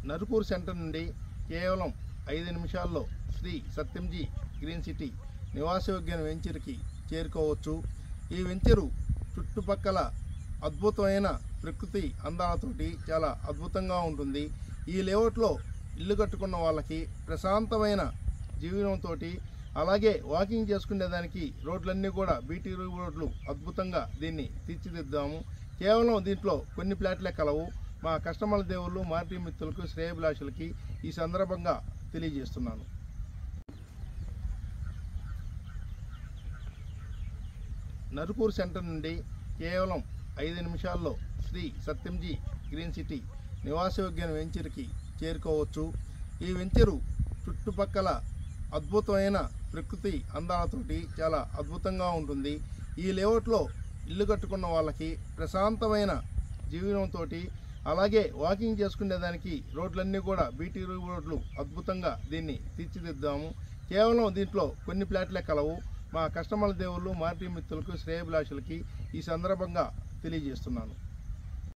Narukuru centre నుండి కేవలం ఐదు నిమిషాల్లో శ్రీ సత్యంజీ గ్రీన్ సిటీ నివాసయోగ్య వెంచర్కి చేరుకోవచ్చు ఈ వెంచరు చుట్టుపక్కల అద్భుతమైన ప్రకృతి అందాలతోటి చాలా అద్భుతంగా ఉంటుంది ఈ లేఅవుట్లో ఇల్లు కట్టుకున్న వాళ్ళకి ప్రశాంతమైన జీవనంతో అలాగే వాకింగ్ చేసుకునేదానికి రోడ్లన్నీ కూడా బీటీ రోడ్లు అద్భుతంగా దీన్ని తీర్చిదిద్దాము కేవలం దీంట్లో కొన్ని ప్లాట్లే కలవు మా కస్టమర్ల దేవుళ్ళు మార్టీ మిత్రులకు శ్రేయభిలాషులకి ఈ సందర్భంగా తెలియజేస్తున్నాను నరుకూరు సెంటర్ నుండి కేవలం ఐదు నిమిషాల్లో శ్రీ సత్యంజీ గ్రీన్ సిటీ నివాసయోగ్య వెంచర్కి చేరుకోవచ్చు ఈ వెంచరు చుట్టుపక్కల అద్భుతమైన ప్రకృతి అందాలతోటి చాలా అద్భుతంగా ఉంటుంది ఈ లేఅవుట్లో ఇల్లు కట్టుకున్న వాళ్ళకి ప్రశాంతమైన జీవనంతో అలాగే వాకింగ్ చేసుకునేదానికి రోడ్లన్నీ కూడా బీటీ రోడ్లు అద్భుతంగా దీన్ని తీర్చిదిద్దాము కేవలం దీంట్లో కొన్ని ప్లాట్లే కలవు మా కస్టమర్ల దేవుళ్ళు మార్టీ మిత్రులకు శ్రేయభిలాషులకి ఈ సందర్భంగా తెలియజేస్తున్నాను